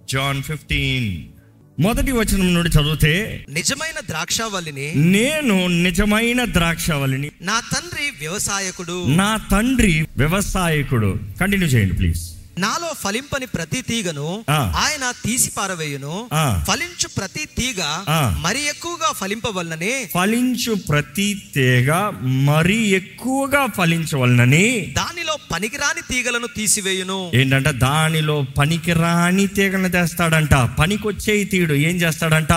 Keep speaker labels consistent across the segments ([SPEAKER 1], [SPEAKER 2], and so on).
[SPEAKER 1] Jan fifteen మొదటి వచనం నుండి చదివితే
[SPEAKER 2] నిజమైన ద్రాక్షావల్లిని
[SPEAKER 1] నేను నిజమైన ద్రాక్షవల్లిని
[SPEAKER 2] నా తండ్రి వ్యవసాయకుడు
[SPEAKER 1] నా తండ్రి వ్యవసాయకుడు కంటిన్యూ చేయండి ప్లీజ్
[SPEAKER 2] నాలో ఫలింపని ప్రతి తీగను
[SPEAKER 1] ఆ.
[SPEAKER 2] ఆయన తీసి పారవేయును
[SPEAKER 1] ఆ.
[SPEAKER 2] ఫలించు ప్రతి తీగ
[SPEAKER 1] ఆ.
[SPEAKER 2] మరి ఎక్కువగా ఫలింపవలనని
[SPEAKER 1] ఫలించు ప్రతి తీగ మరీ ఎక్కువగా ఫలించవలనని
[SPEAKER 2] దానిలో పనికిరాని తీగలను తీసివేయును
[SPEAKER 1] ఏంటంట దానిలో పనికిరాని తీగను తెస్తాడంట పనికొచ్చే తీడు ఏం చేస్తాడంట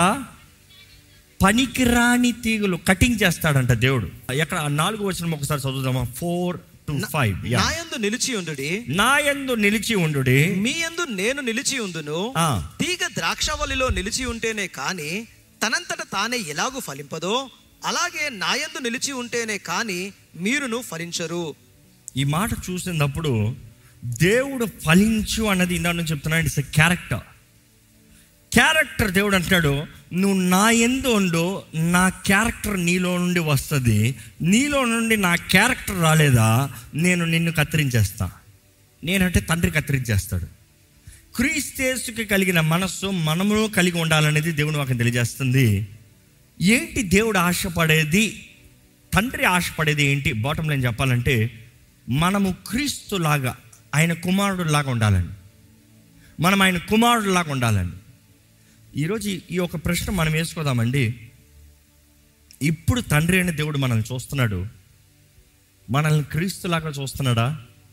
[SPEAKER 1] పనికిరాని తీగలు కటింగ్ చేస్తాడంట దేవుడు ఎక్కడ ఆ నాలుగు వచ్చిన ఒకసారి చదువుదామా ఫోర్ టు ఫైవ్
[SPEAKER 2] నా యందు నిలిచి ఉండుడి
[SPEAKER 1] నా యందు నిలిచి ఉండు
[SPEAKER 2] మీ యందు నేను నిలిచి ఉందును
[SPEAKER 1] ఆ.
[SPEAKER 2] తీగ ద్రాక్షవల్లిలో నిలిచి ఉంటేనే కాని తనంతట తానే ఎలాగూ ఫలింపదో అలాగే నా యందు నిలిచి ఉంటేనే కాని మీరును ఫలించరు
[SPEAKER 1] ఈ మాట చూసినప్పుడు దేవుడు ఫలించు అన్నది ఇందా నుంచి చెప్తున్నా ఇట్స్ ఎ క్యారెక్టర్ క్యారెక్టర్ దేవుడు అంటున్నాడు నువ్వు నా ఎందు ఉండు నా క్యారెక్టర్ నీలో నుండి వస్తుంది నీలో నుండి నా క్యారెక్టర్ రాలేదా నేను నిన్ను కత్తిరించేస్తా నేనంటే తండ్రి కత్తిరించేస్తాడు క్రీస్తేసుకి కలిగిన మనస్సు మనము కలిగి ఉండాలనేది దేవుడు మాకు తెలియజేస్తుంది ఏంటి దేవుడు ఆశపడేది తండ్రి ఆశపడేది ఏంటి బాటం లైన్ చెప్పాలంటే మనము క్రీస్తులాగా ఆయన కుమారుడులాగా ఉండాలని మనం ఆయన కుమారుడులాగా ఉండాలని ఈరోజు ఈ- ఈ ఒక ప్రశ్న మనం వేసుకోదామండి ఇప్పుడు తండ్రి అయిన దేవుడు మనల్ని చూస్తున్నాడు మనల్ని క్రీస్తులాగా చూస్తున్నాడా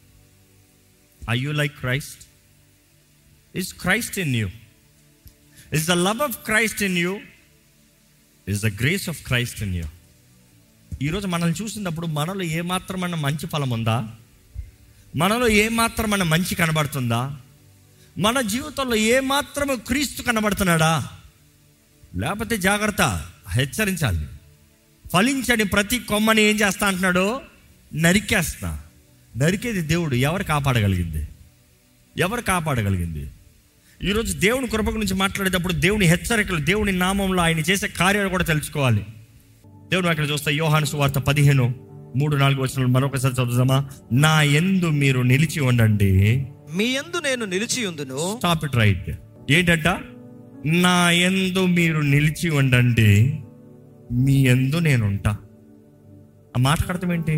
[SPEAKER 1] I you like Christ is Christ in you is the love of Christ in you is the grace of Christ in you ఈరోజు మనల్ని చూసినప్పుడు మనలో ఏమాత్రమైన మంచి ఫలం ఉందా మనలో ఏమాత్రమైన మంచి కనబడుతుందా మన జీవితంలో ఏమాత్రము క్రీస్తు కనబడుతున్నాడా లేకపోతే జాగ్రత్త హెచ్చరించాలి ఫలించని ప్రతి కొమ్మని ఏం చేస్తా అంటున్నాడు నరికేస్తా నరికేది దేవుడు ఎవరు కాపాడగలిగింది ఎవరు కాపాడగలిగింది ఈరోజు దేవుని కృప గురించి మాట్లాడేటప్పుడు దేవుని హెచ్చరికలు దేవుని నామంలో ఆయన చేసే కార్యాలు కూడా తెలుసుకోవాలి దేవుడు అక్కడ చూస్తే యోహాను సువార్త పదిహేను మూడు నాలుగు వచ్చిన మరొకసారి చదువుదామా నా ఎందు మీరు నిలిచి ఉండండి
[SPEAKER 2] మీ యందు నేను నిలిచి ఉందును
[SPEAKER 1] స్టాప్ ఇట్ రైట్ ఏంటంట నా ఎందు మీరు నిలిచి ఉండండి మీ ఎందు నేను ఉంటా ఆ మాట అర్థం ఏంటి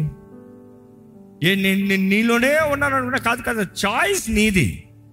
[SPEAKER 1] ఏ నేను నేను నీలోనే ఉన్నాను అనుకుంటా కాదు కాదు చాయిస్ నీది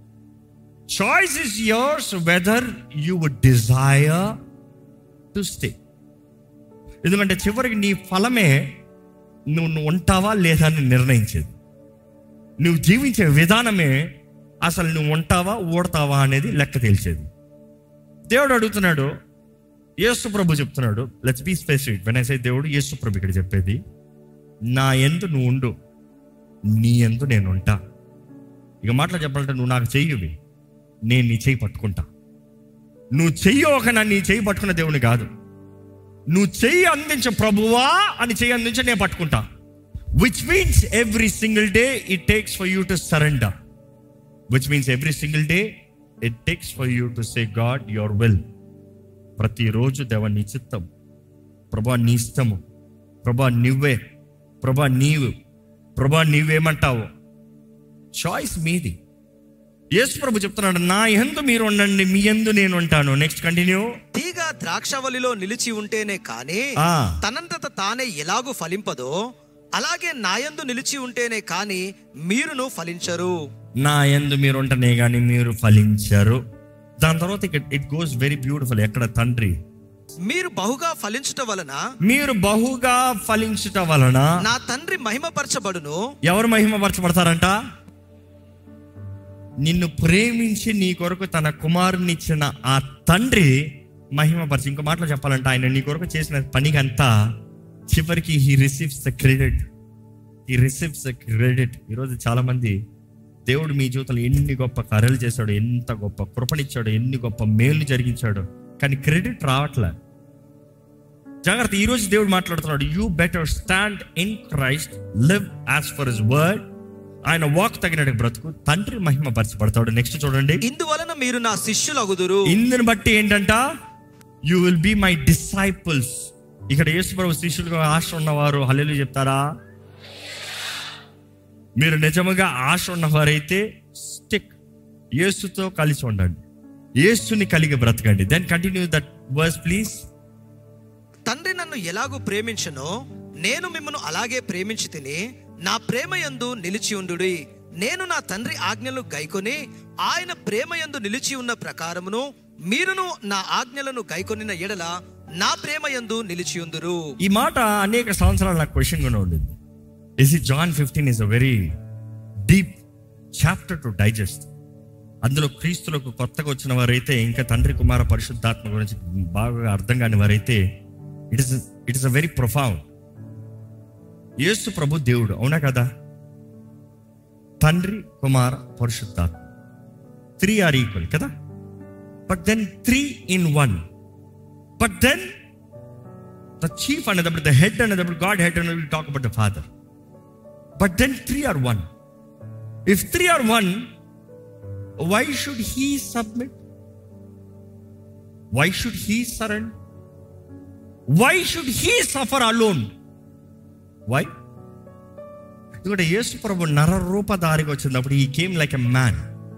[SPEAKER 1] choice is yours whether you would desire to stay ఎందుకంటే చివరికి నీ ఫలమే నువ్వు నువ్వు ఉంటావా లేదా అని నిర్ణయించేది నువ్వు జీవించే విధానమే అసలు నువ్వు ఉంటావా ఓడతావా అనేది లెక్క తేల్చేది దేవుడు అడుగుతున్నాడు యేసు ప్రభు చెప్తున్నాడు let's be specific when I say దేవుడు యేసు ప్రభు ఇక్కడ చెప్పేది నా ఎందు నువ్వు ఉండు నీ ఎందు నేను ఉంటా ఇక మాటలు చెప్పాలంటే నువ్వు నాకు చెయ్యువి నేను నీ చెయ్యి పట్టుకుంటా నువ్వు చెయ్యి ఒక నీ చెయ్యి పట్టుకున్న దేవుని కాదు నువ్వు చెయ్యి అందించు ప్రభువా అని చెయ్యి అందించి నేను పట్టుకుంటా which means every single day it takes for you to surrender which means every single day it takes for you to say God your will ప్రతిరోజు దేవ నీ చిత్తం ప్రభా నీ ఇష్టము ప్రభా నువ్వే ప్రభా నీవు ప్రభా నీవేమంటావు చాయిస్ మీది యేసు ప్రభు చెప్తున్నాడు నా ఎందు మీరు ఉండండి మీ ఎందు నేను ఉంటాను నెక్స్ట్ కంటిన్యూ
[SPEAKER 2] తీగ ద్రాక్షవల్లిలో నిలిచి ఉంటేనే కాని
[SPEAKER 1] ఆ.
[SPEAKER 2] తనంతట తానే ఎలాగూ ఫలింపదో అలాగే నాయందు నిలిచి ఉంటేనే కాని మీరును ఫలించరు
[SPEAKER 1] నా ఎందు మీరు ఉంటనే కానీ మీరు ఫలించారు దాని తర్వాత ఇక ఇట్ గోస్ వెరీ బ్యూటిఫుల్ ఎక్కడ తండ్రి
[SPEAKER 2] మీరు బహుగా ఫలించుట వలన
[SPEAKER 1] మీరు బహుగా ఫలించుట వలన
[SPEAKER 2] నా తండ్రి మహిమపరచబడును
[SPEAKER 1] ఎవరు మహిమపరచబడతారంట నిన్ను ప్రేమించి నీ కొరకు తన కుమారుని ఇచ్చిన ఆ తండ్రి మహిమపరిచి ఇంకో మాటలో చెప్పాలంటే ఆయన నీ కొరకు చేసిన పనికంతా చివరికి he receives the credit he receives the credit ఈరోజు చాలా మంది దేవుడు మీ జీవితంలో ఎన్ని గొప్ప కార్యాలు చేశాడు ఎంత గొప్ప కృపనిచ్చాడు ఎన్ని గొప్ప మేలు జరిగించాడు కానీ క్రెడిట్ రావట్లే జాగ్రత్త ఈరోజు దేవుడు మాట్లాడుతున్నాడు you better stand in Christ live as for his word ఆయన వాక్ తగినట్టు బ్రతుకు తండ్రి మహిమ పరచబడతాడు నెక్స్ట్ చూడండి
[SPEAKER 2] ఇందువలన మీరు నా శిష్యులగుదురు
[SPEAKER 1] ఇందుని బట్టి ఏంటంట you will be my disciples ఇక్కడ యేసు ప్రభు శిష్యులుగా ఆశ ఉన్నవారు హల్లెలు చెప్తారా మీరు నిజముగా ఆశ ఉన్నవారైతే స్టిక్ యేసుతో కలిసి ఉండండి యేసుని కలిగి బ్రతకండి then continue that verse please
[SPEAKER 2] తండ్రి నన్ను ఎలాగూ ప్రేమించనో నేను మిమ్మను అలాగే ప్రేమించి తిని నా ప్రేమ యందు నిలిచి ఉండుడి నేను నా తండ్రి ఆజ్ఞలను గైకొని ఆయన ప్రేమ యందు నిలిచి ఉన్న ప్రకారమును మీరును నా ఆజ్ఞలను గైకొనిన ఎడల నా ప్రేమ యందు నిలిచి ఉందురు
[SPEAKER 1] ఈ మాట అనేక సంవత్సరాలు నాకు క్వశ్చన్గానే ఉండింది ఇస్ ఈ John fifteen is a very deep chapter to digest అందులో క్రీస్తులకు కొత్తగా వచ్చిన వారైతే ఇంకా తండ్రి కుమార పరిశుద్ధాత్మ గురించి బాగా అర్థం కాని వారైతే it is it is a very profound Yesu ప్రభు దేవుడు అవునా కదా తండ్రి కుమార పరిశుద్ధాత్మ త్రీ ఆర్ ఈక్వల్ కదా but then three in one but then the chief అనేటప్పుడు ద హెడ్ అనేటప్పుడు గాడ్ హెడ్ అని talk about the father but then three are one if three are one why should he submit why should he surrender why should he suffer alone why ఎందుకంటే యేసు ప్రభు నర రూపధారిగా వచ్చినప్పుడు he came like a man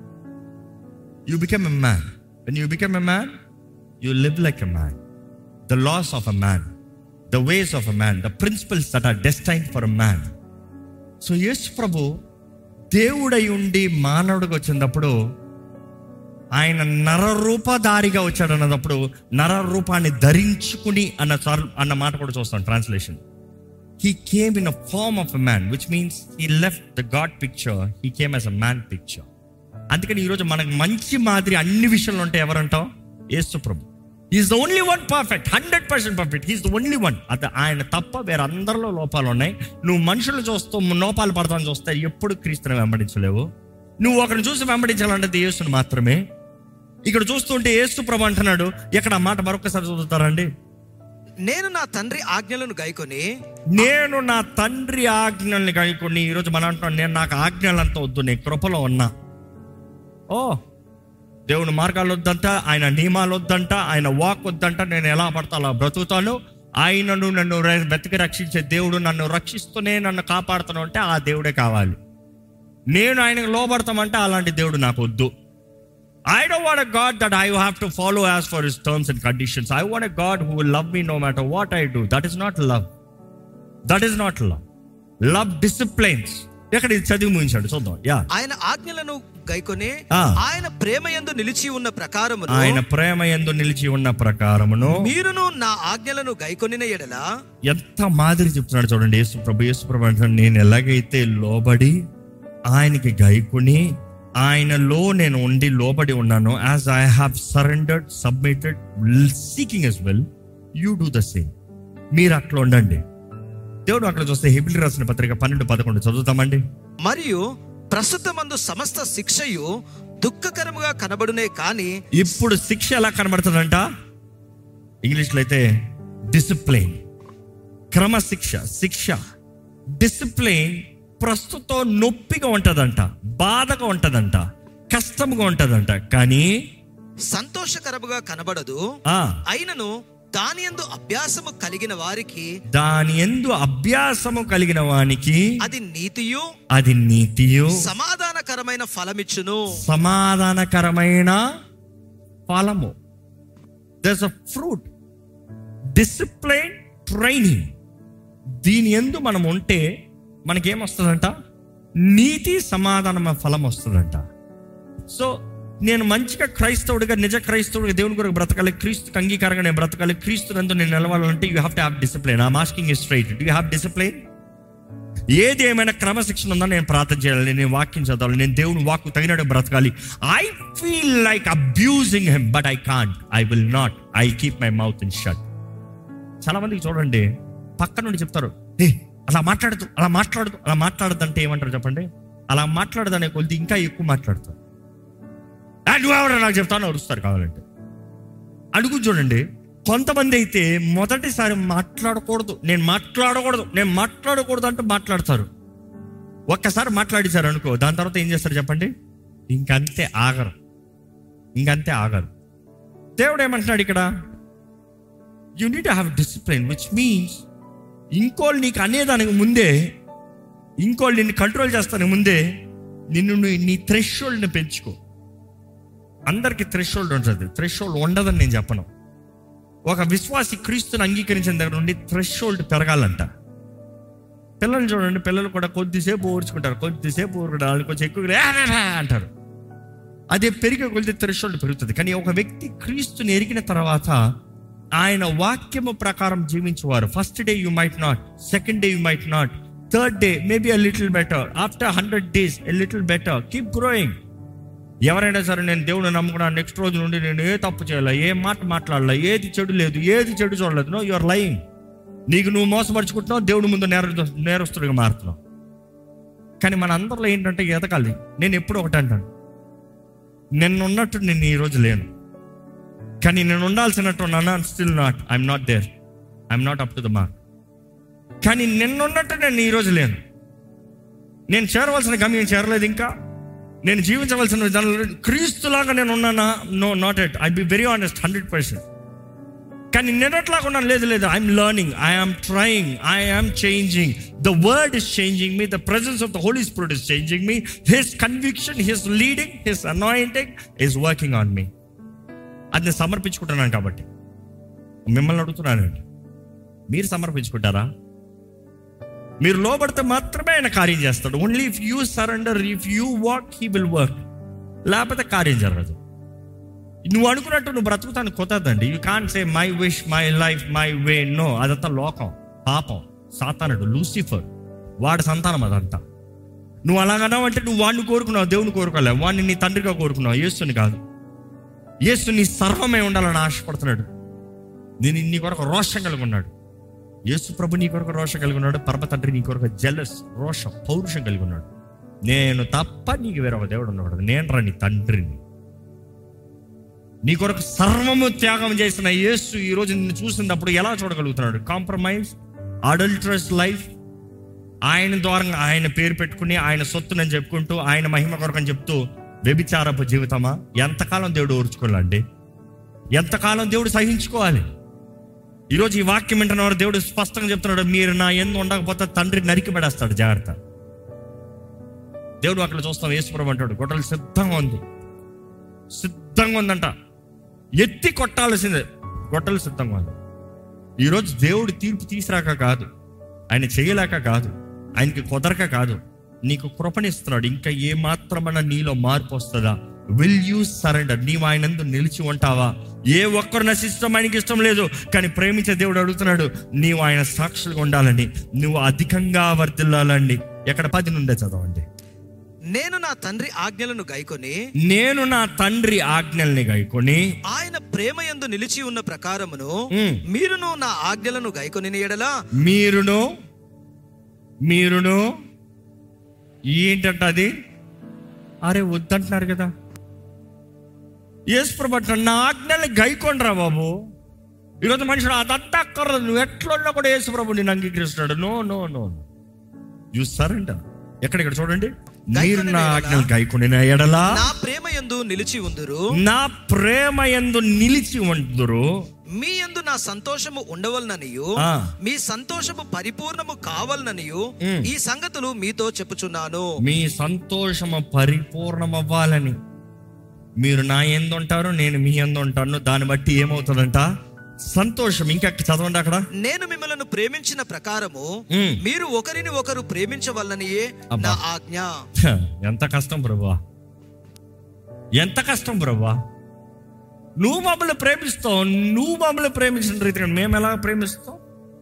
[SPEAKER 1] you become a man when you become a man you live like a man the laws of a man the ways of a man the principles that are destine for a man so Yesu ప్రభు దేవుడై ఉండి మానవుడికి వచ్చినప్పుడు ఆయన నర రూపధారిగా వచ్చాడు అన్నప్పుడు నర రూపాన్ని ధరించుకుని అన్న సార్ అన్న మాట కూడా చూస్తాం translation he came in a form of a man which means he left the God picture he came as a man picture అందుకని ఈరోజు మనకు మంచి మాదిరి అన్ని విషయంలో ఉంటే ఎవరంటాం యేసు ప్రభు is the only one perfect hundred percent perfect he's the only one అది ఆయన తప్ప వేరే అందరిలో లోపాలు ఉన్నాయి నువ్వు మనుషులు చూస్తూ లోపాలు పడతాను చూస్తే ఎప్పుడు క్రీస్తుని వెంబడించలేవు నువ్వు ఒకరిని చూసి వెంబడించాలంటే యేసుని మాత్రమే ఇక్కడ చూస్తుంటే యేసు ప్రభు అంటున్నాడు ఎక్కడ ఆ మాట మరొకసారి చదువుతారండి
[SPEAKER 2] నేను నా తండ్రి ఆజ్ఞలను గైకొని
[SPEAKER 1] నేను నా తండ్రి ఆజ్ఞల్ని కనుక్కొని ఈరోజు మనం అంటున్నాం నేను నాకు ఆజ్ఞలంతా వద్దు నేను కృపలో ఉన్నా ఓ దేవుని మార్గాలు వద్దంట ఆయన నియమాలు వద్దంట ఆయన వాక్ వద్దంట నేను ఎలా పడతా అలా బ్రతుకుతాను ఆయనను నన్ను ర- వెతికి రక్షించే దేవుడు నన్ను రక్షిస్తూనే నన్ను కాపాడుతాను అంటే ఆ దేవుడే కావాలి నేను ఆయనకు లోపడతామంటే అలాంటి దేవుడు నాకు వద్దు I don't want a God that I have to follow as for his terms and conditions. I want a God who will love me no matter what I do. That is not love. That is not love. Love disciplines. ఎక్కడ ఇది చదివి ముగించాడు చూద్దాం yeah
[SPEAKER 2] ఆయన ఆజ్ఞలను గైకొని
[SPEAKER 1] ఆ.
[SPEAKER 2] ఆయన ప్రేమ యందు నిలిచి ఉన్న ప్రకారము
[SPEAKER 1] ఆయన ప్రేమ ఎందు నిలిచి ఉన్న ప్రకారమును
[SPEAKER 2] మీరును నా ఆజ్ఞలను గైకొనిన ఎడల
[SPEAKER 1] ఎంత మాదిరి చెప్తున్నాడు చూడండి యేసు ప్రభు యేసు ప్రభు అంటున్నాడు నేను ఎలాగైతే లోబడి ఆయనకి గైకుని ఆయనలో నేను ఉండి లోబడి ఉన్నాను as I have surrendered submitted seeking as well you do the same మీరు అట్లా ఉండండి దేవుడు అక్కడ చూస్తే హెబిల్ రాసిన పత్రిక పన్నెండు పదకొండు చదువుతామండి
[SPEAKER 2] మరియు ప్రస్తుతమందు సమస్త శిక్షయు దుఃఖకరముగా కనబడునే కాని
[SPEAKER 1] ఇప్పుడు శిక్ష ఎలా కనబడుతుందంట ఇంగ్లీష్లో అయితే డిసిప్లైన్ క్రమశిక్ష శిక్ష డిసిప్లైన్ ప్రస్తుతం నొప్పిగా ఉంటదంట బాధగా ఉంటదంట కష్టంగా ఉంటదంట కానీ
[SPEAKER 2] సంతోషకరముగా కనబడదు
[SPEAKER 1] ఆ
[SPEAKER 2] అయినను దాని యందు అభ్యాసము కలిగిన వారికి
[SPEAKER 1] దాని ఎందు అభ్యాసము కలిగిన వానికి
[SPEAKER 2] అది నీతియు
[SPEAKER 1] అది నీతియు
[SPEAKER 2] సమాధానకరమైన ఫలమిచ్చును
[SPEAKER 1] సమాధానకరమైన ఫలము thus a fruit discipline training దీని ఎందు మనం ఉంటే మనకేమొస్తుందంట నీతి సమాధానమైన ఫలం వస్తుందంట సో నేను మంచిగా క్రైస్తవుడిగా నిజ క్రైస్తవుడిగా దేవుని కొరకు బ్రతకాలి క్రీస్తుకి అంగీకారంగా నేను బ్రతకాలి క్రీస్తు నందు నేను నిలవాలంటే you have to have discipline I'm asking you straight do have discipline ఏది ఏమైనా క్రమశిక్షణ ఉందా నేను ప్రార్థన చేయాలి నేను వాక్యం చదవాలి నేను దేవుని వాక్కు తగినట్టు బ్రతకాలి I feel like abusing him but I can't I will not I keep my mouth in shut చాలా మందికి చూడండి పక్క నుండి చెప్తారు ఏ అలా మాట్లాడదు అలా మాట్లాడదు అలా మాట్లాడదు అంటే ఏమంటారు చెప్పండి అలా మాట్లాడదనే కొద్ది ఇంకా ఎక్కువ మాట్లాడతారు "ఆ, నువ్వెవరో నాకు చెప్తాను అరుస్తారు కావాలంటే అడుగు చూడండి కొంతమంది అయితే మొదటిసారి మాట్లాడకూడదు నేను మాట్లాడకూడదు నేను మాట్లాడకూడదు అంటే మాట్లాడతారు ఒక్కసారి మాట్లాడేశారు అనుకో దాని తర్వాత ఏం చేస్తారు చెప్పండి ఇంకంతే ఆగరు ఇంకంతే ఆగరు దేవుడు ఏమంటున్నాడు ఇక్కడ you need have discipline which means ఇంకోళ్ళు నీకు అనేదానికి ముందే ఇంకోళ్ళు నిన్ను కంట్రోల్ చేస్తానికి ముందే నిన్ను నువ్వు నీ థ్రెషోల్డ్ని పెంచుకో అందరికి థ్రెషోల్డ్ ఉంటుంది థ్రెషోల్డ్ ఉండదని నేను చెప్పను ఒక విశ్వాసి క్రీస్తుని అంగీకరించిన దగ్గర నుండి థ్రెషోల్డ్ పెరగాలంట పిల్లలు చూడండి పిల్లలు కూడా కొద్దిసేపు ఓర్చుకుంటారు కొద్దిసేపు ఊరుకుంటారు వాళ్ళు కొంచెం ఎక్కువ "ఆ, ఆ, ఆ" అంటారు అదే పెరిగే కొలితే థ్రెషోల్డ్ పెరుగుతుంది కానీ ఒక వ్యక్తి క్రీస్తుని ఎరిగిన తర్వాత ఆయన వాక్యము ప్రకారం జీవించేవారు first day you might not second day you might not third day maybe a little better after hundred days a little better keep growing ఎవరైనా సరే నేను దేవుని నమ్ముకున్నాను నెక్స్ట్ రోజు నుండి నేను ఏ తప్పు చేయాలి ఏ మాట మాట్లాడాలి ఏది చెడు లేదు ఏది చెడు చూడలేదు నో యువర్ లయింగ్ నీకు నువ్వు మోసపరుచుకుంటున్నావు దేవుడి ముందు నేర నేరస్తుడిగా మారుతున్నావు కానీ మన అందరిలో ఏంటంటే ఎదగాలి నేను ఎప్పుడు ఒకటి అంటాను నిన్న ఉన్నట్టు నేను ఈ రోజు లేను కానీ నేను ఉండాల్సినట్టు ఉన్నాను still not I'm not there I'm not up to the mark కానీ నిన్న ఉన్నట్టు నేను ఈ రోజు లేను నేను చేరవలసిన గమ్యం చేరలేదు ఇంకా నేను జీవించవలసిన విధానంలో క్రీస్తులాగా నేను ఉన్నానా no not at I be very honest hundred percent కానీ నిన్నట్లాగా ఉన్నాను లేదు లేదు I'm learning I'm trying I'm changing the word is changing me the presence of the Holy Spirit is changing me his conviction his leading his anointing is working on me అది నేను సమర్పించుకుంటున్నాను కాబట్టి మిమ్మల్ని అడుగుతున్నానండి మీరు సమర్పించుకుంటారా మీరు లోబడితే మాత్రమే ఆయన కార్యం చేస్తాడు only if you surrender if you walk he will work లేకపోతే కార్యం జరగదు నువ్వు అనుకున్నట్టు నువ్వు బ్రతుకుతాను కొత్తదండి you can say my wish my life my way no అదంతా లోకం పాపం సాతానుడు లూసిఫర్ వాడి సంతానం అదంతా నువ్వు అలాగన్నావు అంటే నువ్వు వాడిని కోరుకున్నావు దేవుని కోరుకోలేవు వాడిని నీ తండ్రిగా కోరుకున్నావు యేసుని కాదు యేసు నీ సర్వమై ఉండాలని ఆశపడుతున్నాడు నేను నీ కొరకు రోషం కలిగి ఉన్నాడు యేసు ప్రభు నీ కొరకు రోషం కలిగి ఉన్నాడు పరమ తండ్రి నీ కొరకు జెలస్ రోషం పౌరుషం కలిగి ఉన్నాడు నేను తప్ప నీకు వేరొక దేవుడు ఉన్నాడు నేను రా నీ తండ్రిని నీ కొరకు సర్వము త్యాగం చేసిన యేసు ఈ రోజు నిన్ను చూసినప్పుడు ఎలా చూడగలుగుతున్నాడు కాంప్రమైజ్ అడల్ట్రస్ లైఫ్ ఆయన ద్వారా ఆయన పేరు పెట్టుకుని ఆయన సొత్తునని చెప్పుకుంటూ ఆయన మహిమ కొరకని చెప్తూ వ్యభిచారపు జీవితమా ఎంతకాలం దేవుడు ఓర్చుకోవాలండి ఎంతకాలం దేవుడు సహించుకోవాలి ఈరోజు ఈ వాక్యం వింటున్న వారు దేవుడు స్పష్టంగా చెప్తున్నాడు మీరు నా ఎందు ఉండకపోతే తండ్రి నరికి పడేస్తాడు జాగ్రత్త దేవుడు అక్కడ చూస్తాం యేసుప్రభు అంటాడు గొడ్డలు సిద్ధంగా ఉంది సిద్ధంగా ఉందంట ఎత్తి కొట్టాల్సిందే గొడ్డలు సిద్ధంగా ఉంది ఈరోజు దేవుడు తీర్పు తీసురాక కాదు ఆయన చేయలేక కాదు ఆయనకి కుదరక కాదు నీకు కృపణిస్తున్నాడు ఇంకా ఏ మాత్రమన్నా నీలో మార్పు వస్తుందా విల్ యూ సరెండర్ నీవు ఆయన యందు నిలిచి ఉంటావా ఏ ఒక్కరు నశిష్టం ఆయనకి ఇష్టం లేదు కానీ ప్రేమించే దేవుడు అడుగుతున్నాడు నీవు ఆయన సాక్షులుగా ఉండాలని నువ్వు అధికంగా వర్తిల్లాలండి ఎక్కడ పది నుండే చదవండి
[SPEAKER 2] నేను నా తండ్రి ఆజ్ఞలను గైకొని
[SPEAKER 1] నేను నా తండ్రి ఆజ్ఞల్ని గైకొని
[SPEAKER 2] ఆయన ప్రేమ యందు నిలిచి ఉన్న ప్రకారమును
[SPEAKER 1] ఉమ్,
[SPEAKER 2] మీరును నా ఆజ్ఞలను గైకొని ఎడలా
[SPEAKER 1] మీరును మీరును ఏంటంట అది అరే వద్దంటున్నారు కదా యేసుప్రభు అంటున్నాడు, నా ఆజ్ఞల్ని గైకొండ్రా బాబు ఈరోజు మనుషుడు అదంతా అక్కర్లేదు నువ్వు ఎట్లున్నా కూడా యేసుప్రభు నేను అంగీకరిస్తున్నాడు no no no you surrender ఎక్కడెక్కడ చూడండి మీరు నా ఆజ్ఞలు గైకొనిన ఎడలా
[SPEAKER 2] నా ప్రేమ యందు నిలిచి ఉందురు
[SPEAKER 1] నా ప్రేమ ఎందు నిలిచి ఉంటురు
[SPEAKER 2] మీ యందు నా సంతోషము ఉండవలననియు
[SPEAKER 1] ఆ.
[SPEAKER 2] మీ సంతోషము పరిపూర్ణము కావాలననియు
[SPEAKER 1] ఉమ్.
[SPEAKER 2] ఈ సంగతులు మీతో చెప్పుచున్నాను
[SPEAKER 1] మీ సంతోషము పరిపూర్ణమవ్వాలని మీరు నా ఎందు ఉంటారు నేను మీ ఎందు ఉంటాను దాన్ని బట్టి ఏమవుతుందంట సంతోషం ఇంకా చదవండి అక్కడ
[SPEAKER 2] నేను మిమ్మల్ని ప్రేమించిన ప్రకారము
[SPEAKER 1] ఉమ్.
[SPEAKER 2] మీరు ఒకరిని ఒకరు ప్రేమించవలననియే
[SPEAKER 1] అబ్బా.
[SPEAKER 2] నా ఆజ్ఞ
[SPEAKER 1] హ, ఎంత కష్టం ప్రభా ఎంత కష్టం ప్రభా నువ్వు మమ్మల్ని ప్రేమిస్తావు నువ్వు మమ్మల్ని ప్రేమించిన రీతిగా మేము ఎలా ప్రేమిస్తాం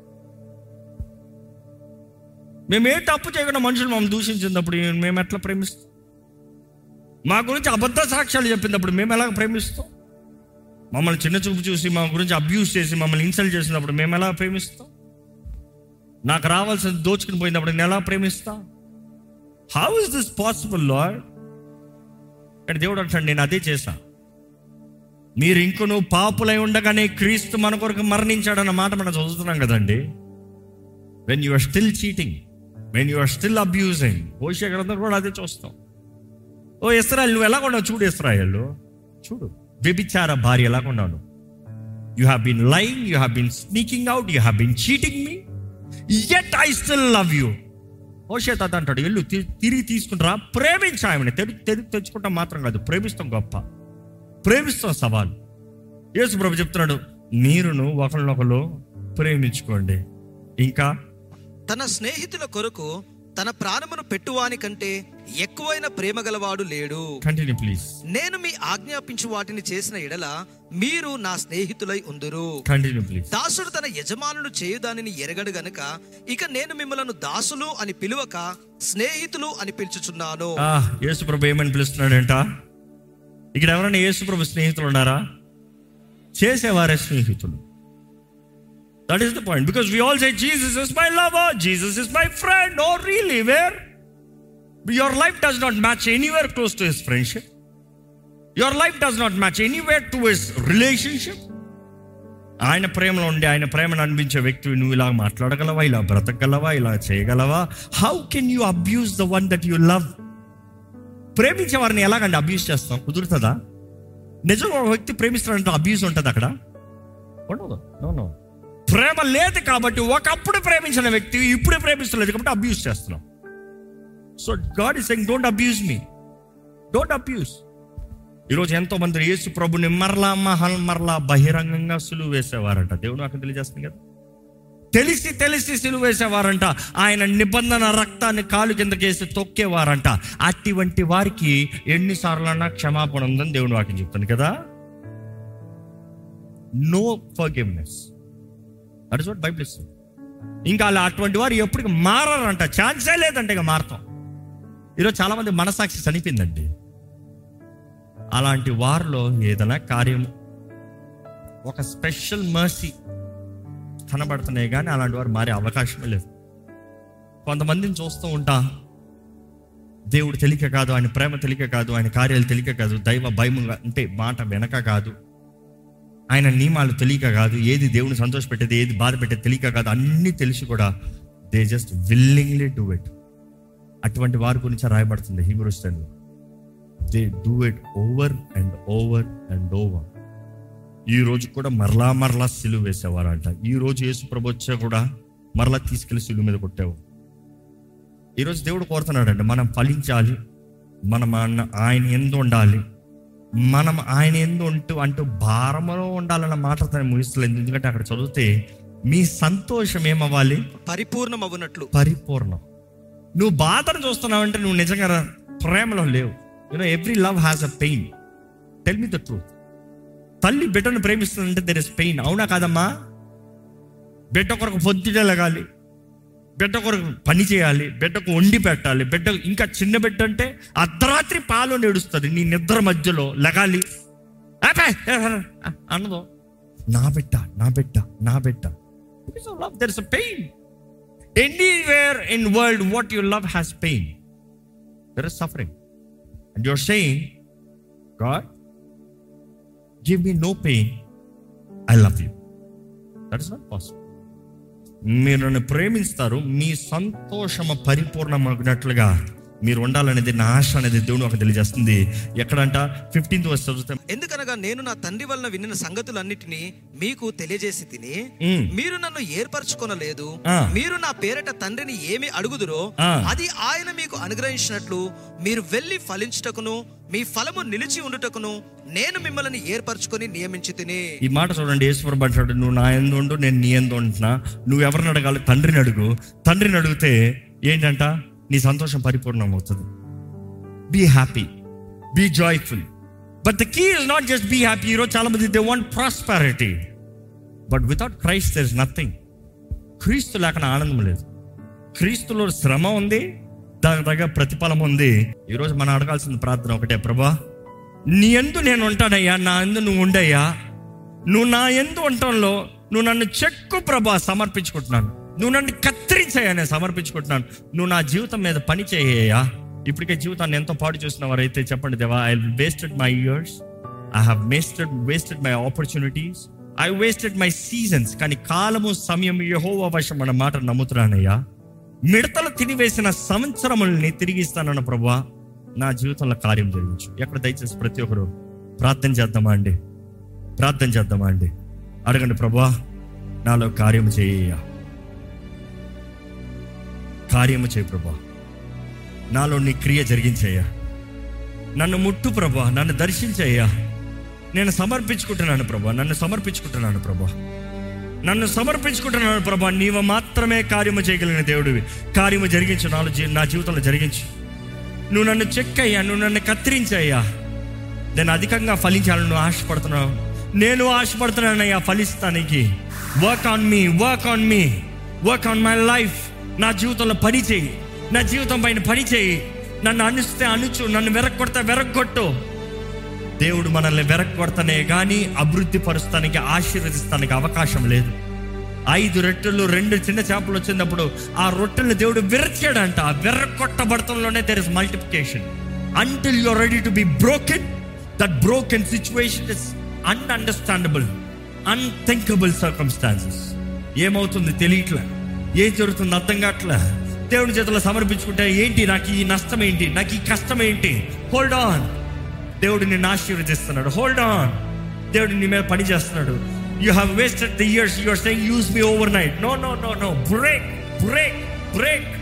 [SPEAKER 1] మేము ఏ తప్పు చేయకుండా మనుషులు మమ్మల్ని దూషించినప్పుడు మేము ఎట్లా ప్రేమిస్తాం మా గురించి అబద్ధ సాక్ష్యాలు చెప్పినప్పుడు మేము ఎలా ప్రేమిస్తాం మమ్మల్ని చిన్న చూపు చూసి మా గురించి అబ్యూస్ చేసి మమ్మల్ని ఇన్సల్ట్ చేసినప్పుడు మేము ఎలా ప్రేమిస్తాం నాకు రావాల్సిన దోచుకుని పోయినప్పుడు నేను ఎలా ప్రేమిస్తా how is this possible Lord కానీ దేవుడు అంటాడు నేను అదే చేశా మీరు ఇంకొను పాపులై ఉండగానే క్రీస్తు మన కొరకు మరణించాడన్న మాట మనం చదువుతున్నాం కదండి when you are still cheating when you are still abusing Hosea గ్రంథం కూడా అదే చూస్తాం ఓ ఇస్రాయల్ నువ్వు ఎలా కొన్నావు చూడు ఇస్రాయల్ చూడు వ్యభిచార భార్య ఎలా కొన్నాను you have been lying you have been sneaking out you have been cheating me yet I still love you Hosea తాత అంటాడు వెళ్ళు తి- తిరిగి తీసుకుంటారా ప్రేమించా ఆమెను తెరి తెరి తెచ్చుకుంటాం మాత్రం కాదు ప్రేమిస్తాం గొప్ప ప్రేమిస్తాం సవాల్ యేసు ప్రభు చెప్తున్నాడు మీరును ఒకరినొకరు ప్రేమించుకోండి ఇంకా
[SPEAKER 2] తన స్నేహితుల కొరకు తన ప్రాణమును పెట్టువాని కంటే ఎక్కువైన ప్రేమ గలవాడు లేడు
[SPEAKER 1] కంటిన్యూ ప్లీజ్
[SPEAKER 2] నేను మీ ఆజ్ఞాపించు వాటిని చేసిన ఎడల మీరు నా స్నేహితులై ఉందురు
[SPEAKER 1] కంటిన్యూ ప్లీజ్
[SPEAKER 2] దాసుడు తన యజమానుడు చేయు దానిని ఎరగడు గనుక ఇక నేను మిమ్మలను దాసులు అని పిలువక స్నేహితులు అని పిలుచుచున్నాను
[SPEAKER 1] ఆ యేసు ప్రభు ఏమని పిలుస్తున్నాడంట ఇక్కడ ఎవరైనా యేసు ప్రభు స్నేహితులు ఉన్నారా చేసేవారే స్నేహితులు that is the point because we all say Jesus is my lover Jesus is my friend no really where your life does not match anywhere close to his friendship your life does not match anywhere to his relationship ఆయన ప్రేమలో ఉండి ఆయన ప్రేమను అనిపించే వ్యక్తి నువ్వు ఇలా మాట్లాడగలవా ఇలా బ్రతకగలవా ఇలా చేయగలవా how can you abuse the one that you love ప్రేమించే వారిని ఎలాగండి అబ్యూస్ చేస్తాం కుదురుతుందా నిజంగా ఒక వ్యక్తి ప్రేమిస్తాడంటే అబ్యూస్ ఉంటుంది అక్కడ ఉండదు నో నో ప్రేమ లేదు కాబట్టి ఒకప్పుడు ప్రేమించిన వ్యక్తి ఇప్పుడు ప్రేమిస్తలేదు కాబట్టి అబ్యూస్ చేస్తున్నాం so God is saying don't abuse me don't abuse ఈరోజు ఎంతో మంది యేసు ప్రభుని మరలా మహల్ మరలా బహిరంగంగా సులువు వేసేవారంట దేవుడు నాకు తెలియజేస్తుంది కదా తెలిసి తెలిసి సిలువ వేసేవారంట ఆయన నిబంధన రక్తాన్ని కాలు కిందకేసి తొక్కేవారంట అటువంటి వారికి ఎన్నిసార్లన్నా క్షమాపణ ఉందని దేవుని వాక్యం చెప్తాను కదా no forgiveness that is what Bible ఇస్తుంది ఇంకా అలా అటువంటి వారు ఎప్పటికి మారారంట ఛాన్సే లేదంటే ఇక మారతాం ఈరోజు చాలా మంది మనసాక్షి చనిపోయిందండి అలాంటి వారిలో ఏదైనా కార్యం ఒక స్పెషల్ మర్సీ కనబడుతున్నాయి కానీ అలాంటి వారు మారే అవకాశమే లేదు కొంతమందిని చూస్తూ ఉంటా దేవుడు తెలియక కాదు ఆయన ప్రేమ తెలియక కాదు ఆయన కార్యాలు తెలియక కాదు దైవ భయము అంటే మాట వెనక కాదు ఆయన నియమాలు తెలియక కాదు ఏది దేవుని సంతోషపెట్టేది ఏది బాధ పెట్టేది తెలియక కాదు అన్నీ తెలిసి కూడా they just willingly do it అటువంటి వారి గురించి రాయబడుతుంది హీబ్రూస్ టెన్లో they do it over and over and over ఈ రోజు కూడా మరలా మరలా సిలువ వేసేవారంట ఈ రోజు యేసు ప్రభు వచ్చా కూడా మరలా తీసుకెళ్లి సిలువ మీద కొట్టావు ఈరోజు దేవుడు కోరుతున్నాడండి మనం ఫలించాలి మనం ఆయన ఆయన ఎందు ఉండాలి మనం ఆయన ఎందు ఉంటూ అంటూ భారములో ఉండాలన్న మాట తను ముగిస్తలేదు ఎందుకంటే అక్కడ చదివితే మీ సంతోషం ఏమవ్వాలి
[SPEAKER 2] పరిపూర్ణమవునట్లు
[SPEAKER 1] పరిపూర్ణం నువ్వు బాధను చూస్తున్నావంటే నువ్వు నిజంగా ప్రేమలో లేవు you know every love has a pain tell me the truth తల్లి బిడ్డను ప్రేమిస్తుందంటే దెర్ ఇస్ పెయిన్ అవునా కాదమ్మా బిడ్డ కొరకు పొద్దుటే లగాలి బిడ్డ కొరకు పని చేయాలి బిడ్డకు వండి పెట్టాలి బిడ్డ ఇంకా చిన్న బిడ్డ అంటే అర్ధరాత్రి పాలు నేడుస్తుంది నీ నిద్ర మధ్యలో లగాలి ఆపే, అన్నదో నా బిడ్డ నా బిడ్డ నా బిడ్డ there is a pain anywhere in world what you love has pain there is suffering and your saying God give me no pain I love you that is not possible మీరు నన్ను ప్రేమిస్తారు మీ సంతోషము పరిపూర్ణమగినట్లుగా మీరు ఉండాలనేది నా ఆశ అనేది దేవుడు ఒక తెలియజేస్తుంది ఎక్కడంట ఫిఫ్టీన్త్ వర్స్ చదివితే
[SPEAKER 2] ఎందుకనగా నేను నా తండ్రి వలన వినిన సంగతులన్నిటినీ మీకు తెలియజేసి తిని
[SPEAKER 1] మ్మ్.
[SPEAKER 2] మీరు నన్ను ఏర్పరచుకొనలేదు
[SPEAKER 1] ఆ.
[SPEAKER 2] మీరు నా పేరట తండ్రిని ఏమి అడుగుదురో
[SPEAKER 1] ఆ.
[SPEAKER 2] అది ఆయన మీకు అనుగ్రహించినట్లు మీరు వెళ్ళి ఫలించుటకును మీ ఫలము నిలిచి ఉండుటకును నేను మిమ్మల్ని ఏర్పరచుకొని నియమించి తిని
[SPEAKER 1] ఈ మాట చూడండి ఈశ్వర అంటాడు నువ్వు నా ఎందు ఉండు నేను నీ ఎందు ఉంటున్నా నువ్వు ఎవరిని అడగాలి తండ్రిని అడుగు తండ్రిని అడిగితే ఏంటంట నీ సంతోషం పరిపూర్ణం అవుతుంది be happy be joyful but the key is not just be happy ఈరోజు చాలా మంది they want prosperity but without Christ there is nothing క్రీస్తు లేకుండా ఆనందం లేదు క్రీస్తులో శ్రమ ఉంది దానికి తగ్గ ప్రతిఫలం ఉంది ఈరోజు మనం అడగాల్సిన ప్రార్థన ఒకటే ప్రభా నీ ఎందు నేను ఉంటానయ్యా నా ఎందు నువ్వు ఉండయ్యా నువ్వు నా ఎందు ఉండటంలో నువ్వు నన్ను చెక్కు ప్రభా సమర్పించుకుంటున్నాను నువ్వు నన్ను కత్తిరించాయా నేను సమర్పించుకుంటున్నాను నువ్వు నా జీవితం మీద పని చేయ్యా ఇప్పటికే జీవితాన్ని ఎంతో పాడు చేసిన వారైతే చెప్పండి దేవా I wasted my years I have wasted wasted my opportunities I wasted my seasons కానీ కాలము సమయం యహో వశం అన్న మాట నమ్ముతున్నానయ్యా మిడతలు తినివేసిన సంవత్సరముల్ని తిరిగి ఇస్తానన్న ప్రభా నా జీవితంలో కార్యం జరిగించు ఎక్కడ దయచేసి ప్రతి ఒక్కరు ప్రార్థన చేద్దామా అండి ప్రార్థన చేద్దామా అండి అడగండి ప్రభా నాలో కార్యము చేయ కార్యము చేయి ప్రభా నాలో నీ క్రియ జరిగించయ్యా నన్ను ముట్టు ప్రభా నన్ను దర్శించయ్యా నేను సమర్పించుకుంటున్నాను ప్రభా నన్ను సమర్పించుకుంటున్నాను ప్రభా నన్ను సమర్పించుకుంటున్నాను ప్రభా నీవు మాత్రమే కార్యము చేయగలిగిన దేవుడివి కార్యము జరిగించు నాలో జీ- నా జీవితంలో జరిగించు నువ్వు నన్ను చెక్కయ్యా నువ్వు నన్ను కత్తిరించయ్యా నేను అధికంగా ఫలించాలని నువ్వు ఆశపడుతున్నావు నేను ఆశపడుతున్నానయ్యా ఫలిస్తానికి work on me work on me work on my life నా జీవితంలో పని చేయి నా జీవితం పైన పని చేయి నన్ను అనుస్తే అనుచు నన్ను వెరక్కొడితే వెరక్కొట్టు దేవుడు మనల్ని వెరక్కొడతనే కానీ అభివృద్ధి పరుస్తానికి ఆశీర్వదిస్తానికి అవకాశం లేదు ఐదు రొట్టెలు రెండు చిన్న చేపలు వచ్చినప్పుడు ఆ రొట్టెలను దేవుడు విరచాడంట ఆ విర్రకొట్టబడతంలోనే there is multiplication until you ready to be broken that broken situation is ununderstandable unthinkable circumstances ఏమవుతుంది తెలియట్లే ఏం జరుగుతుంది అర్థం కావట్లే దేవుని చేతిలో సమర్పించుకుంటే ఏంటి నాకు ఈ నష్టం ఏంటి నాకు ఈ కష్టం ఏంటి హోల్డ్ ఆన్ దేవుడు నిన్ను ఆశీర్వదిస్తున్నాడు హోల్డ్ ఆన్ దేవుడు నీ మీద పని చేస్తున్నాడు you have wasted the years you are saying use me overnight no no no no break break break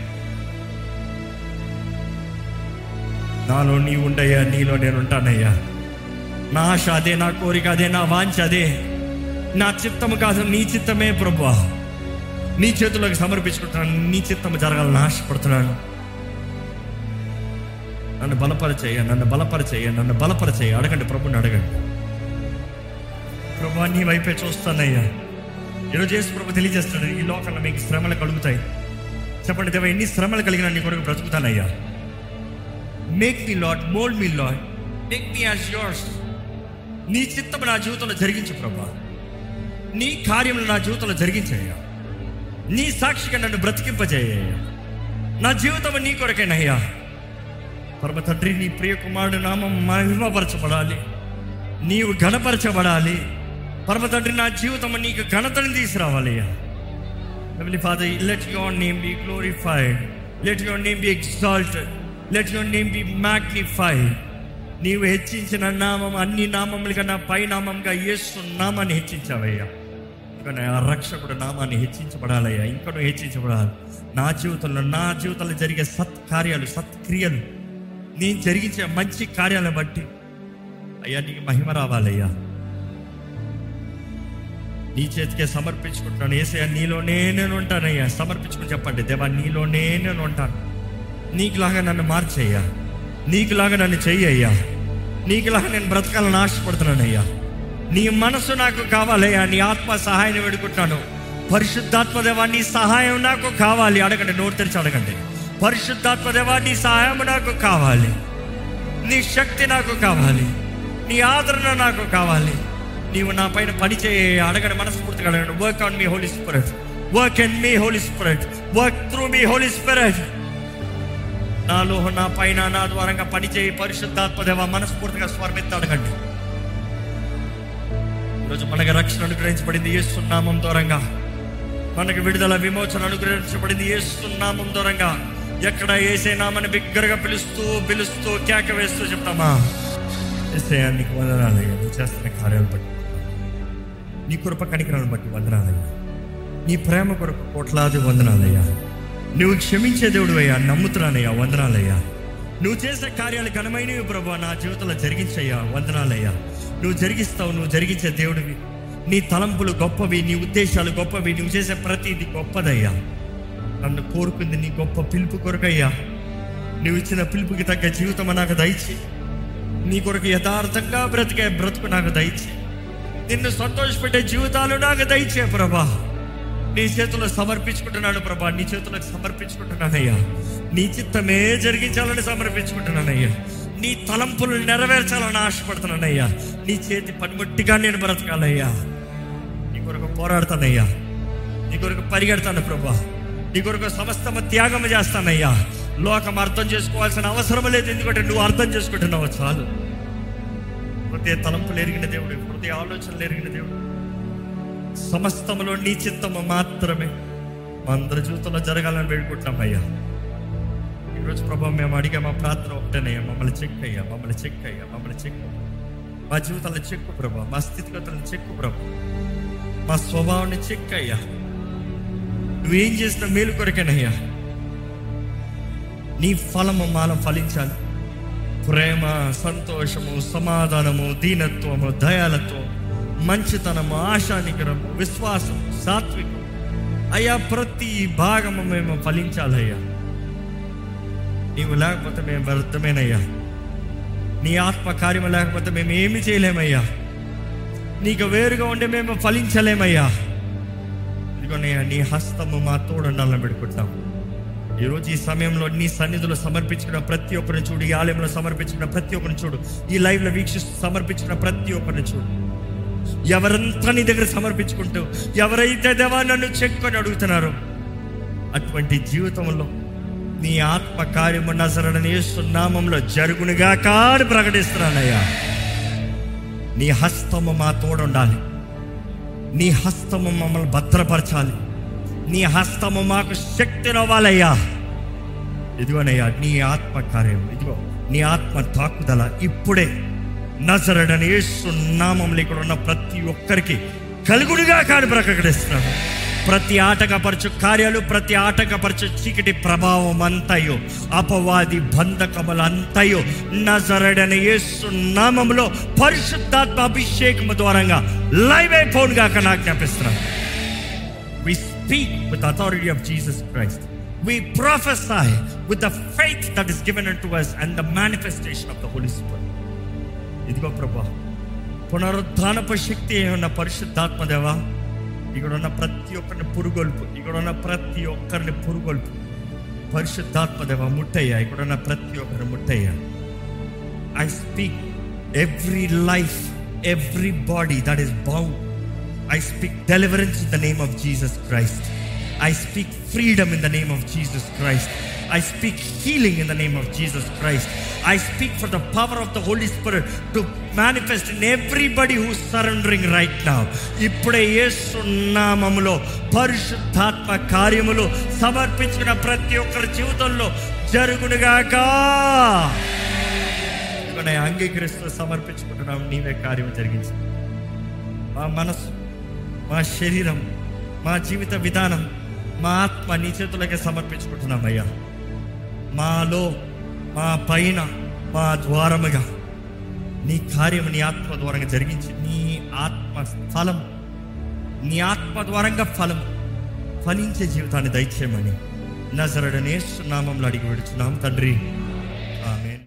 [SPEAKER 1] నాలో నీ ఉండయ్యా నీలో నేను ఉంటానయ్యా నా ఆశ అదే నా కోరిక అదే నా వాంఛ అదే నా చిత్తము కాదు నీ చిత్తమే ప్రభా నీ చేతుల్లోకి సమర్పించుకుంటున్నాను నీ చిత్తము జరగాలని ఆశపడుతున్నాను నన్ను బలపరచేయ నన్ను బలపరచేయ నన్ను బలపరచేయ అడగండి ప్రభుని అడగండి ప్రభా నీ వైపే చూస్తానయ్యా ఈరోజు చేసి ప్రభు తెలియజేస్తాడు ఈ లోకంలో మీకు శ్రమలు కలుగుతాయి చెప్పండి దేవ ఎన్ని శ్రమలు కలిగినా నీ కొరకు బ్రతుకుతానయ్యా make me Lord mould me Lord make me as yours నీ చిత్తం నా జీవితంలో జరిగించు ప్రభా నీ కార్యములు నా జీవితంలో జరిగించయ్యా నీ సాక్షిగా నన్ను బ్రతికింపజేయ్యా నా జీవితం నీ కొరకేనయ్యా పరమ తండ్రి నీ ప్రియ కుమారుడు నామం మహిమపరచబడాలి నీవు ఘనపరచబడాలి పరమ తండ్రి నా జీవితం నీకు ఘనతను తీసుకురావాలయ్యా Heavenly Father, let your name be glorified. Let your name be exalted. Let your name be magnified. నీవు హెచ్చించిన నామం అన్ని నామముల కన్నా పై నామంగా యేసు నామాన్ని హెచ్చించావయ్యా ఇంకా నా రక్షకుడు నామాన్ని హెచ్చించబడాలయ్యా ఇంకా నువ్వు హెచ్చించబడాలి నా జీవితంలో నా జీవితంలో జరిగే సత్కార్యాలు సత్క్రియలు నేను జరిగించే మంచి కార్యాలను బట్టి అయ్యా నీకు మహిమ రావాలయ్యా నీ చేతికే సమర్పించుకుంటున్నాను ఏసయ్యా నీలోనే నేను ఉంటానయ్యా సమర్పించుకుని చెప్పండి దేవా నీలోనే నేను ఉంటాను నీకులాగా నన్ను మార్చయ్యా నీకులాగా నన్ను చెయ్యయ్యా నీకులాగా నేను బ్రతకాలని ఆశపడుతున్నానయ్యా నీ మనసు నాకు కావాలయ్యా నీ ఆత్మ సహాయాన్ని వేడుకుంటున్నాను పరిశుద్ధాత్మ దేవా నీ సహాయం నాకు కావాలి అడగండి నోరు తెరిచి అడగండి పరిశుద్ధాత్మ దేవా నీ సహాయం నాకు కావాలి నీ శక్తి నాకు కావాలి నీ ఆదరణ నాకు కావాలి నీవు నా పైన పని చేయ అడగని మనస్ఫూర్తిగా అడగండి work on me Holy Spirit work in me Holy Spirit work through me Holy Spirit నాలో నా పైన నా ద్వారంగా పని చేయి పరిశుద్ధాత్మ దేవ మనస్ఫూర్తిగా స్వర్మిత్త అడగండి ఈరోజు మనకి రక్షణ అనుగ్రహించబడింది ఏస్తున్నామం దూరంగా మనకి విడుదల విమోచన అనుగ్రహించబడింది ఏస్తున్నామం దూరంగా ఎక్కడ ఏసే నామని బిగ్గరగా పిలుస్తూ పిలుస్తూ కేక వేస్తూ చెప్తామా ఏసయ్యా నీకు వందనాలయ్యా నువ్వు చేస్తున్న కార్యాలు బట్టి నీ కృప కనికరాలను బట్టి వందనాలయ్యా నీ ప్రేమ కొరకు కోట్లాది వందనాలయ్యా నువ్వు క్షమించే దేవుడు అయ్యా నమ్ముతున్నానయ్యా వందనాలయ్యా నువ్వు చేసే కార్యాలు ఘనమైనవి ప్రభు నా జీవితంలో జరిగించయ్యా వందనాలయ్యా నువ్వు జరిగిస్తావు నువ్వు జరిగించే దేవుడివి నీ తలంపులు గొప్పవి నీ ఉద్దేశాలు గొప్పవి నువ్వు చేసే ప్రతిది గొప్పదయ్యా నన్ను కోరుకుంది నీ గొప్ప పిలుపు కొరకయ్యా నువ్వు ఇచ్చిన పిలుపుకి తగ్గ జీవితం నాకు దయచి నీ కొరకు యథార్థంగా బ్రతికే బ్రతుకు నాకు దయచి నిన్ను సంతోషపెట్టే జీవితాలు నాకు దయచే ప్రభా నీ చేతుల్లో సమర్పించుకుంటున్నాను ప్రభా నీ చేతులకు సమర్పించుకుంటున్నానయ్యా నీ చిత్తమే జరిగించాలని సమర్పించుకుంటున్నానయ్యా నీ తలంపులు నెరవేర్చాలని ఆశపడుతున్నానయ్యా నీ చేతి పనిముట్టిగా నేను బ్రతకాలయ్యా నీ కొరకు పోరాడతానయ్యా నీ కొరకు పరిగెడతాను ప్రభా నీ కొరకు సమస్తమ త్యాగం చేస్తానయ్యా లోకం అర్థం చేసుకోవాల్సిన అవసరం లేదు ఎందుకంటే నువ్వు అర్థం చేసుకుంటున్నావు చాలు హృదయ తలంపులు ఎరిగిన దేవుడు హృదయ ఆలోచనలు ఎరిగిన దేవుడు సమస్తములో నీ చిత్తము మాత్రమే మా అందరి జీవితంలో జరగాలని వేడుకుంటున్నాం అయ్యా ఈరోజు ప్రభా మేము అడిగే మా ప్రార్థన ఒకటేనయ్యా మమ్మల్ని చెక్ అయ్యా మమ్మల్ని చెక్ అయ్యా మమ్మల్ని చెక్ మా జీవితాలను చెక్కు ప్రభా మా స్థితిగతులను చెక్కు ప్రభా మా స్వభావాన్ని చెక్ అయ్యా నువ్వేం చేసిన మేలు కొరకేనయ్యా నీ ఫలము మాల ఫలించాలి ప్రేమ సంతోషము సమాధానము దీనత్వము దయాలత్వం మంచితనము ఆశానికరము విశ్వాసం సాత్వికం అయ్యా ప్రతి భాగము మేము ఫలించాలయ్యా నీవు లేకపోతే మేము వ్యర్థమేనయ్యా నీ ఆత్మ కార్యము లేకపోతే మేము ఏమి చేయలేమయ్యా నీకు వేరుగా ఉండే మేము ఫలించలేమయ్యా ఇదిగోనయ్యా నీ హస్తము మా తోడండాలని పెట్టుకుంటాం ఈరోజు ఈ సమయంలో నీ సన్నిధిలో సమర్పించుకున్న ప్రతి ఒక్కరిని చూడు ఈ ఆలయంలో సమర్పించుకున్న ప్రతి ఒక్కరిని చూడు ఈ లైవ్లో వీక్షిస్తూ సమర్పించుకున్న ప్రతి ఒక్కరిని చూడు ఎవరంతా నీ దగ్గర సమర్పించుకుంటూ ఎవరైతే దేవా నన్ను చెక్కుని అడుగుతున్నారో అటువంటి జీవితంలో నీ ఆత్మ కార్యము నజరడని నామంలో జరుగునుగా కాడు ప్రకటిస్తున్నానయ్యా నీ హస్తము మా తోడుండాలి నీ హస్తము మమ్మల్ని భద్రపరచాలి నీ హస్తము మాకు శక్తినివ్వాలయ్యా ఇదిగోనయ్యా నీ ఆత్మ కార్యం ఇదిగో నీ ఆత్మ తాకుదల ఇప్పుడే నజరడని యేసు నామంలో ఇక్కడ ఉన్న ప్రతి ఒక్కరికి కలుగుడుగా కాని ప్రకటిస్తున్నాను ప్రతి ఆటకపరచు కార్యాలు ప్రతి ఆటకపరచు చీకటి ప్రభావం అంతయో అపవాది బంధకములు అంతయో నజరడని యేసు నామంలో పరిశుద్ధాత్మ అభిషేకము ద్వారంగా లైవ్ అయిపోనుగా నాకు జ్ఞాపిస్తున్నాను We speak with the authority of Jesus Christ. We prophesy with the faith that is given unto us and the manifestation of the Holy Spirit. ఇదిగో ప్రభా పునరుద్ధానపు శక్తి ఉన్న పరిశుద్ధాత్మ దేవా ఇక్కడ ఉన్న ప్రతి ఒక్కరిని పురుగొల్పు ఇక్కడ ఉన్న ప్రతి ఒక్కరిని పురుగొల్పు పరిశుద్ధాత్మ దేవ ముట్టయ్యా ఇక్కడ ఉన్న ప్రతి ఒక్కరిని ముట్టయ్యా I speak every life every body that is bound I speak deliverance in the name of Jesus Christ. I speak freedom in the name of Jesus Christ. I speak healing in the name of Jesus Christ. I speak for the power of the Holy Spirit to manifest in everybody who's surrendering right now. ఇప్పుడే యేసు నామములో పరిశుద్ధాత్మ కార్యములు సమర్పించిన ప్రతి ఒక్కరి జీవితంలో జరుగునుగాక ఇదిగో అంగీకరిస్తూ సమర్పించుకుంటున్నాం నీవే కార్యం జరిగించి మా మనసు మా శరీరం మా జీవిత విధానం మా ఆత్మ నీ చేతులకే సమర్పించుకుంటున్నామయ్యా మాలో మా పైన మా ద్వారముగా నీ కార్యం నీ ఆత్మ ద్వారంగా జరిగించి నీ ఆత్మ ఫలం నీ ఆత్మ ద్వారంగా ఫలం ఫలించే జీవితాన్ని దయచేయమని నజరడనే నామంలో అడిగి విడుచున్నాం తండ్రి ఆమె